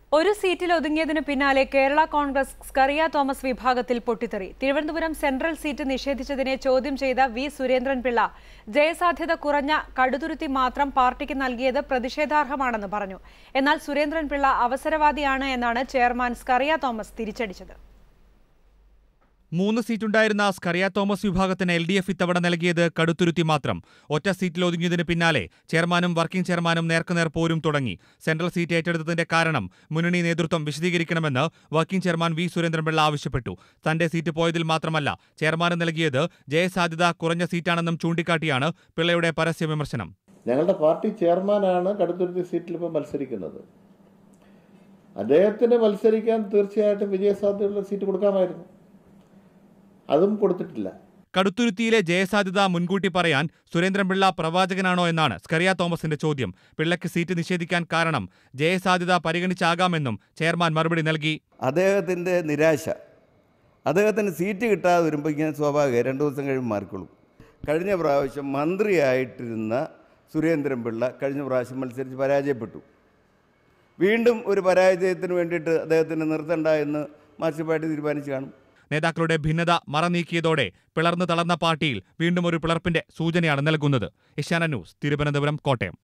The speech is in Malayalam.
ഒരു സീറ്റിൽ ഒതുങ്ങിയതിനു പിന്നാലെ കേരള കോൺഗ്രസ് സ്കറിയ തോമസ് വിഭാഗത്തിൽ പൊട്ടിത്തെറി തിരുവനന്തപുരം സെൻട്രൽ സീറ്റ് നിഷേധിച്ചതിനെ ചോദ്യം ചെയ്ത വി സുരേന്ദ്രൻപിള്ള ജയസാധ്യത കുറഞ്ഞ കടുതുരുത്തി മാത്രം പാർട്ടിക്ക് നൽകിയത് പ്രതിഷേധാർഹമാണെന്ന് പറഞ്ഞു എന്നാൽ സുരേന്ദ്രൻപിള്ള അവസരവാദിയാണ് എന്നാണ് ചെയർമാൻ സ്കറിയ തോമസ് തിരിച്ചടിച്ചത് മൂന്ന് സീറ്റുണ്ടായിരുന്ന സ്കറിയ തോമസ് വിഭാഗത്തിന് എൽ ഡി എഫ് ഇത്തവണ നൽകിയത് കടുത്തുരുത്തി മാത്രം ഒറ്റ സീറ്റിൽ ഒതുങ്ങിയതിന് പിന്നാലെ ചെയർമാനും വർക്കിംഗ് ചെയർമാനും നേർക്കുനേർ പോരും തുടങ്ങി സെൻട്രൽ സീറ്റ് ഏറ്റെടുത്തതിന്റെ കാരണം മുന്നണി നേതൃത്വം വിശദീകരിക്കണമെന്ന് വർക്കിംഗ് ചെയർമാൻ വി സുരേന്ദ്രൻപിള്ള ആവശ്യപ്പെട്ടു തന്റെ സീറ്റ് പോയതിൽ മാത്രമല്ല ചെയർമാന് നൽകിയത് ജയസാധ്യത കുറഞ്ഞ സീറ്റാണെന്നും ചൂണ്ടിക്കാട്ടിയാണ് പിള്ളയുടെ പരസ്യ വിമർശനം ഞങ്ങളുടെ പാർട്ടി ചെയർമാനാണ് കടുത്തുരുത്തി സീറ്റിൽ ഇപ്പോൾ മത്സരിക്കുന്നത് അദ്ദേഹത്തിന് മത്സരിക്കാൻ തീർച്ചയായിട്ടും വിജയസാധ്യതയുള്ള സീറ്റ് കൊടുക്കാമായിരുന്നു അതും കൊടുത്തിട്ടില്ല കടുത്തുരുത്തിയിലെ ജയസാധ്യത മുൻകൂട്ടി പറയാൻ സുരേന്ദ്രൻപിള്ള പ്രവാചകനാണോ എന്നാണ് സ്കറിയ തോമസിന്റെ ചോദ്യം പിള്ളയ്ക്ക് സീറ്റ് നിഷേധിക്കാൻ കാരണം ജയസാധ്യത പരിഗണിച്ചാകാമെന്നും ചെയർമാൻ മറുപടി നൽകി അദ്ദേഹത്തിൻ്റെ നിരാശ അദ്ദേഹത്തിന് സീറ്റ് കിട്ടാതെ വരുമ്പോൾ ഇങ്ങനെ സ്വാഭാവികം രണ്ട് ദിവസം കഴിയുമ്പോൾ മാറിക്കൊള്ളും കഴിഞ്ഞ പ്രാവശ്യം മന്ത്രിയായിട്ടിരുന്ന സുരേന്ദ്രൻപിള്ള കഴിഞ്ഞ പ്രാവശ്യം മത്സരിച്ച് പരാജയപ്പെട്ടു വീണ്ടും ഒരു പരാജയത്തിന് വേണ്ടിയിട്ട് അദ്ദേഹത്തിന് നിർത്തണ്ട എന്ന് മാർക്സിസ്റ്റ് പാർട്ടി തീരുമാനിച്ചു കാണും നേതാക്കളുടെ ഭിന്നത മറനീക്കിയതോടെ പിളർന്നു തളർന്ന പാർട്ടിയിൽ വീണ്ടും ഒരു പിളർപ്പിന്റെ സൂചനയാണ് നൽകുന്നത് ഏഷ്യാന ന്യൂസ് തിരുവനന്തപുരം കോട്ടയം